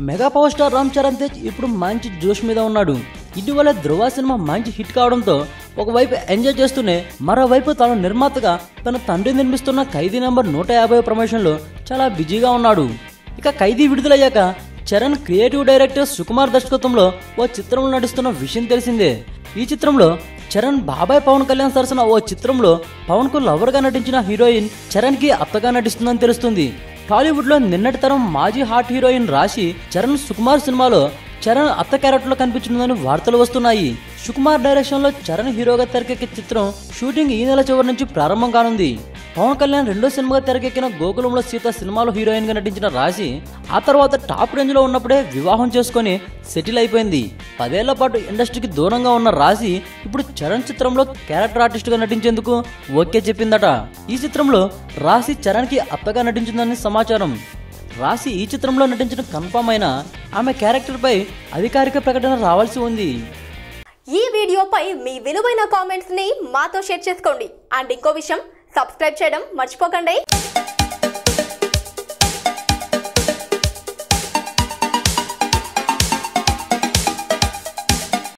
mega power star Ram Charan Tej ఇప్పుడు మంచి జోష్ మీద ఉన్నాడు ఇటీవల ధృవ సినిమా మంచి హిట్ కావడంతో ఒకవైపు ఎంజాయ్ చేస్తూనే మరోవైపు తన నిర్మాతగా తన తండ్రి నిర్మిస్తున్న ఖైదీ నెంబర్ నూట యాభై ప్రమోషన్లో చాలా బిజీగా ఉన్నాడు ఇక ఖైదీ విడుదలయ్యాక చరణ్ క్రియేటివ్ డైరెక్టర్ సుకుమార్ దర్శకత్వంలో ఓ చిత్రంలో నటిస్తున్న విషయం తెలిసిందే ఈ చిత్రంలో చరణ్ బాబాయ్ పవన్ కళ్యాణ్ సరసన ఓ చిత్రంలో పవన్ కు లవర్ గా నటించిన హీరోయిన్ చరణ్ కి అత్తగా నటిస్తుందని తెలుస్తుంది టాలీవుడ్ లో నిన్నటి తరం మాజీ హాట్ హీరోయిన్ రాశి చరణ్ సుకుమార్ సినిమాలో చరణ్ అత్త క్యారెక్టర్ లో కనిపించిందని వార్తలు వస్తున్నాయి సుకుమార్ డైరెక్షన్ లో చరణ్ హీరోగా తెరకెక్కే చిత్రం షూటింగ్ ఈ నెల చివరి నుంచి ప్రారంభం కానుంది పవన్ కళ్యాణ్ రెండో సినిమాగా తెరకెక్కిన గోకులంలో సీత సినిమాలో హీరోయిన్ గా నటించిన రాశి ఆ తర్వాత టాప్ రేంజ్ లో ఉన్నప్పుడే వివాహం చేసుకొని సెటిల్ అయిపోయింది పదేళ్ల పాటు ఇండస్ట్రీకి దూరంగా ఉన్న రాశి ఇప్పుడు చరణ్ చిత్రంలో క్యారెక్టర్ ఆర్టిస్ట్ గా నటించేందుకు ఓకే చెప్పిందట ఈ చిత్రంలో రాశి చరణ్ కి అత్తగా నటించిందని సమాచారం రాశి ఈ చిత్రంలో నటించిన కన్ఫర్మ్ అయిన ఆమె క్యారెక్టర్ పై అధికారిక ప్రకటన రావాల్సి ఉంది ఈ వీడియోపై మీ విలువైన కామెంట్స్ ని మాతో షేర్ చేసుకోండి అండ్ ఇంకో విషయం సబ్స్క్రైబ్ చేయడం మర్చిపోకండి